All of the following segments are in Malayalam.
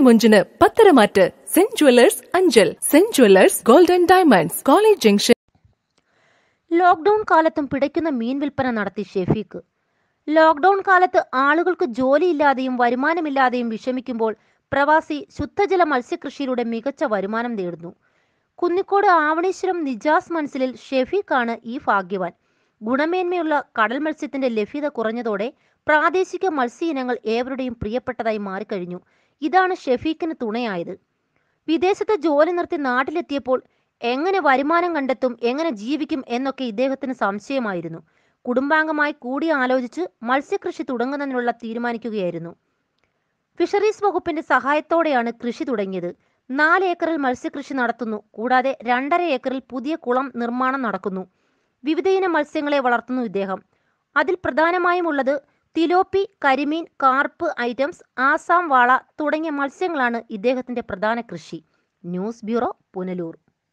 പതിമൂഞ്ചിന് പത്തരമാറ്റ് Saint Jewellers Anchal Saint Jewellers golden diamonds college junction lockdown കാലത്തും പിടയ്ക്കുന്ന മീൻ വിൽപ്പന നടത്തി ഷെഫീഖ് ലോക്ക്ഡൌൺ കാലത്ത് ആളുകൾക്ക് ജോലിയില്ലാതെയും വരുമാനമില്ലാതെയും വിഷമിക്കുമ്പോൾ പ്രവാസി ശുദ്ധജല മത്സ്യകൃഷിയിലൂടെ മികച്ച വരുമാനം നേടുന്നു കുന്നിക്കോട് ആവണീശ്വരം നിജാസ് മൻസിലിൽ ഷെഫീഖാണ് ഈ ഭാഗ്യവാൻ ഗുണമേന്മയുള്ള കടൽ മത്സ്യത്തിന്റെ ലഭ്യത കുറഞ്ഞതോടെ പ്രാദേശിക മത്സ്യ ഇനങ്ങൾ ഏവരുടെയും പ്രിയപ്പെട്ടതായി മാറിക്കഴിഞ്ഞു ഇതാണ് ഷെഫീഖിന് തുണയായത് വിദേശത്ത് ജോലി നിർത്തി നാട്ടിലെത്തിയപ്പോൾ എങ്ങനെ വരുമാനം കണ്ടെത്തും എങ്ങനെ ജീവിക്കും എന്നൊക്കെ ഇദ്ദേഹത്തിന് സംശയമായിരുന്നു കുടുംബാംഗമായി കൂടി ആലോചിച്ച് മത്സ്യകൃഷി തുടങ്ങുന്നതിനുള്ള തീരുമാനിക്കുകയായിരുന്നു ഫിഷറീസ് വകുപ്പിന്റെ സഹായത്തോടെയാണ് കൃഷി തുടങ്ങിയത് നാല് ഏക്കറിൽ മത്സ്യകൃഷി നടത്തുന്നു കൂടാതെ രണ്ടര ഏക്കറിൽ പുതിയ കുളം നിർമ്മാണം നടക്കുന്നു വിവിധയിനം മത്സ്യങ്ങളെ വളർത്തുന്നു ഇദ്ദേഹം അതിൽ പ്രധാനമായും ഉള്ളത് തിലോപ്പി കരിമീൻ കാർപ്പ് ഐറ്റംസ് ആസാം വാള തുടങ്ങിയ മത്സ്യങ്ങളാണ് ഇദ്ദേഹത്തിന്റെ പ്രധാന കൃഷി ന്യൂസ് ബ്യൂറോ പുനലൂർ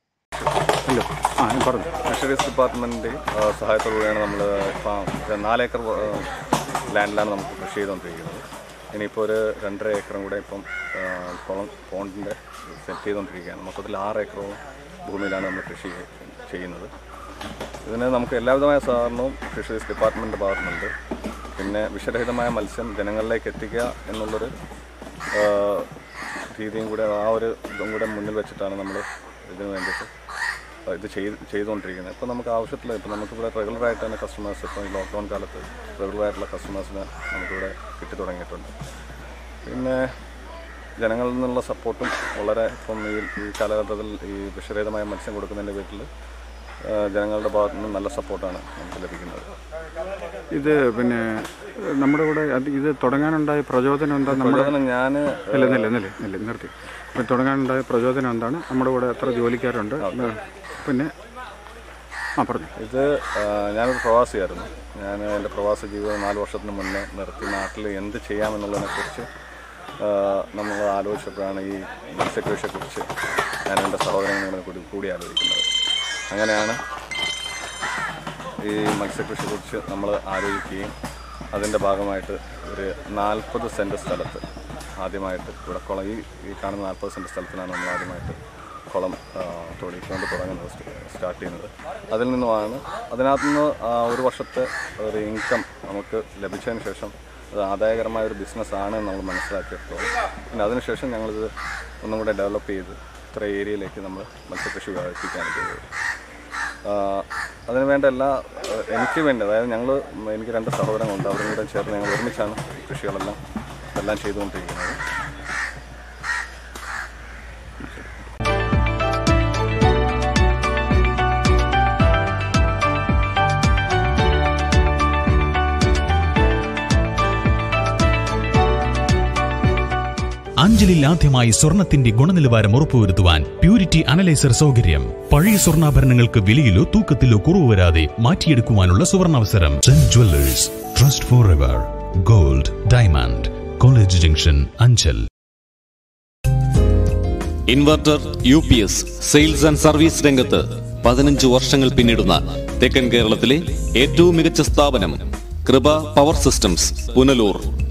ഹലോ ആ ഞാൻ പറഞ്ഞു ഫിഷറീസ് ഡിപ്പാർട്ട്മെൻറ്റിൻ്റെ സഹായത്തോടുകൂടിയാണ് നമ്മൾ ഇപ്പം നാലേക്കർ ലാൻഡിലാണ് നമുക്ക് കൃഷി ചെയ്തുകൊണ്ടിരിക്കുന്നത് ഇനിയിപ്പോൾ ഒരു രണ്ടര ഏക്കറും കൂടെ ഇപ്പം ആ, കുളം പോണ്ടിൻ്റെ സെറ്റ് ചെയ്തുകൊണ്ടിരിക്കുകയാണ് മൊത്തത്തിൽ ആറ് ഏക്കറോളം ഭൂമിയിലാണ് നമ്മൾ കൃഷി ചെയ്യുന്നത് ഇതിന് നമുക്ക് എല്ലാവിധമായ സഹകരണവും ഫിഷറീസ് ഡിപ്പാർട്ട്മെൻറ്റ് ഭാഗത്തുനിന്നുണ്ട് പിന്നെ വിഷരഹിതമായ മത്സ്യം ജനങ്ങളിലേക്ക് എത്തിക്കുക എന്നുള്ളൊരു ആ, രീതിയും കൂടെ ആ ഒരു ഇതും കൂടെ മുന്നിൽ വെച്ചിട്ടാണ് നമ്മൾ ഇതിന് വേണ്ടിയിട്ട് ഇത് ചെയ്ത് ചെയ്തുകൊണ്ടിരിക്കുന്നത് ഇപ്പോൾ നമുക്ക് ആവശ്യത്തില്ല ഇപ്പോൾ നമുക്കിവിടെ റെഗുലറായിട്ട് തന്നെ കസ്റ്റമേഴ്സ് ഇപ്പോൾ ഈ ലോക്ക്ഡൗൺ കാലത്ത് റെഗുലറായിട്ടുള്ള കസ്റ്റമേഴ്സിനെ നമുക്കിവിടെ കിട്ടി തുടങ്ങിയിട്ടുണ്ട് പിന്നെ ജനങ്ങളിൽ നിന്നുള്ള സപ്പോർട്ടും വളരെ ഇപ്പം ഈ ഈ കാലഘട്ടത്തിൽ ഈ വിഷരഹിതമായ മത്സ്യം കൊടുക്കുന്നതിൻ്റെ വീട്ടിൽ ജനങ്ങളുടെ ഭാഗത്തു നിന്ന് നല്ല സപ്പോർട്ടാണ് നമുക്ക് ലഭിക്കുന്നത് ഇത് പിന്നെ നമ്മുടെ കൂടെ അത് ഇത് തുടങ്ങാനുണ്ടായ പ്രചോദനം എന്താ നമ്മുടെ പ്രചോദനം ഞാൻ ഇല്ല നില്ല നില്ല നില്ല നിർത്തി ഇപ്പം തുടങ്ങാനുണ്ടായ പ്രചോദനം എന്താണ് നമ്മുടെ കൂടെ എത്ര ജോലിക്കാരുണ്ട് പിന്നെ ആ പറഞ്ഞു ഇത് ആ, ഞാനൊരു പ്രവാസിയായിരുന്നു ഞാൻ എൻ്റെ പ്രവാസ ജീവിതം നാല് വർഷത്തിന് മുന്നേ നിർത്തി നാട്ടിൽ എന്ത് ചെയ്യാമെന്നുള്ളതിനെക്കുറിച്ച് ആ, നമ്മൾ ആലോചിച്ചപ്പോഴാണ് ഈ മത്സ്യകൃഷിയെക്കുറിച്ച് ഞാൻ എൻ്റെ സഹോദരങ്ങളെ കൂടി കൂടി ആലോചിക്കുന്നത് അങ്ങനെയാണ് ഈ മത്സ്യകൃഷിയെക്കുറിച്ച് നമ്മൾ ആലോചിക്കുകയും അതിൻ്റെ ഭാഗമായിട്ട് ഒരു നാൽപ്പത് സെൻറ്റ് സ്ഥലത്ത് ആദ്യമായിട്ട് ഇവിടെ കുളം ഈ ഈ കാണുന്ന നാൽപ്പത് സെൻറ്റ് സ്ഥലത്തിനാണ് നമ്മൾ ആദ്യമായിട്ട് കുളം ആ, തൊടിക്കൊണ്ട് തുടങ്ങുന്നത് സ്റ്റ്- സ്റ്റാർട്ട് ചെയ്യുന്നത് അതിൽ നിന്നുമാണ് അതിനകത്ത് നിന്ന് ആ, ഒരു വർഷത്തെ ഒരു ഇൻകം നമുക്ക് ലഭിച്ചതിന് ശേഷം അത് ആദായകരമായ ഒരു ബിസിനസ്സാണ് എന്ന് നമ്മൾ മനസ്സിലാക്കിയെടുത്തോളം പിന്നെ അതിനുശേഷം ഞങ്ങളിത് ഒന്നും കൂടെ ഡെവലപ്പ് ചെയ്ത് ഇത്ര ഏരിയയിലേക്ക് നമ്മൾ മത്സ്യകൃഷി വ്യാപിപ്പിക്കുകയാണ് ചെയ്തത് ആഹ് അതിന് വേണ്ട എല്ലാ ആഹ് എനിക്ക് വേണ്ടി അതായത് ഞങ്ങൾ എനിക്ക് രണ്ട് സഹോദരങ്ങളുണ്ട് അവരും കൂടെ ചേർന്ന് ഞങ്ങൾ ഒരുമിച്ചാണ് കൃഷികളെല്ലാം എല്ലാം ചെയ്തുകൊണ്ടിരിക്കുന്നത് അഞ്ചലിൽ ആദ്യമായി സ്വർണത്തിന്റെ ഗുണനിലവാരം ഉറപ്പുവരുത്തുവാൻ പ്യൂരിറ്റി അനലൈസർ സൗകര്യം പഴയ സ്വർണ്ണാഭരണങ്ങൾക്ക് വിലയിലോ തൂക്കത്തിലോ കുറവ് വരാതെ മാറ്റിയെടുക്കുവാനുള്ള സുവർണാവസരം Saint Jewellers trust forever gold diamond college junction Anchal inverter U P S sales and service രംഗത്ത് പതിനഞ്ച് വർഷങ്ങൾ പിന്നിടുന്ന തെക്കൻ കേരളത്തിലെ ഏറ്റവും മികച്ച സ്ഥാപനം കൃപ പവർ സിസ്റ്റംസ് പുനലൂർ